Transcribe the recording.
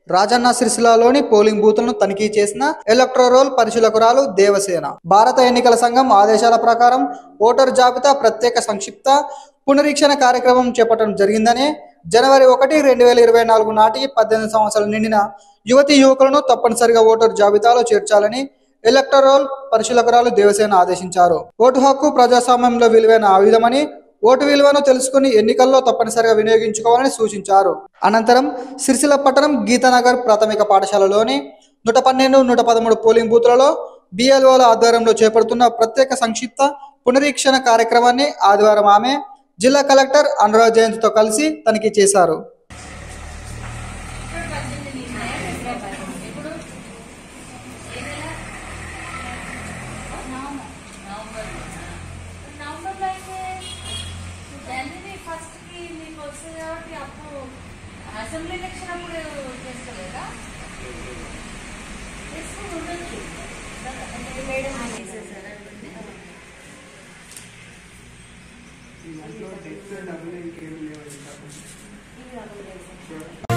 Rajanna సిరిసిల్లాలోని polling బూత్లను తనిఖీ చేసిన ఎలక్ట్రోరోల్ పరిశీలకురాలు దేవసేన భారత ఎన్నికల సంఘం ఆదేశాల ప్రకారం ఓటరు జాబితా ప్రత్యేక సంక్షిప్త పునరీక్షణ కార్యక్రమం చేపట్టడం జరిగిందని జనవరి ఒకటి రెండు వేల ఇరవై నాలుగు నాటికి పద్దెనిమిది సంవత్సరాలు నిండిన యువతి యువకులను తప్పనిసరిగా ఓటరు జాబితాలో చేర్చాలని ఎలక్టరోల్ పరిశీలకురాలు దేవసేన ఆదేశించారు ఓటు హక్కు ప్రజాస్వామ్యంలో విలువైన ఆయుధమని ఓటు విలువను తెలుసుకుని ఎన్నికల్లో తప్పనిసరిగా వినియోగించుకోవాలని సూచించారు అనంతరం సిరిసిల్ల పట్టణం గీతానగర్ ప్రాథమిక పాఠశాలలోని నూట పన్నెండు నూట పదమూడు పోలింగ్ బూత్లలో బిఎల్ఓల ఆధ్వర్యంలో చేపడుతున్న ప్రత్యేక సంక్షిప్త పునరీక్షణ కార్యక్రమాన్ని ఆదివారం ఆమె జిల్లా కలెక్టర్ అనురాగ్ జయంత్తో కలిసి తనిఖీ చేశారు నవంబర్లో అయితే జనవరి ఫస్ట్కి మీకు వస్తుంది కాబట్టి అప్పుడు అసెంబ్లీ ఎలక్షన్ అప్పుడు చేస్తలేదా చేసుకుని ఉండొచ్చు అంటే మేడం చేసేసారా దాంట్లో డెత్ డబ్బులు ఇంకేం లేవు ఇంకా ఇది అవ్వలేదు.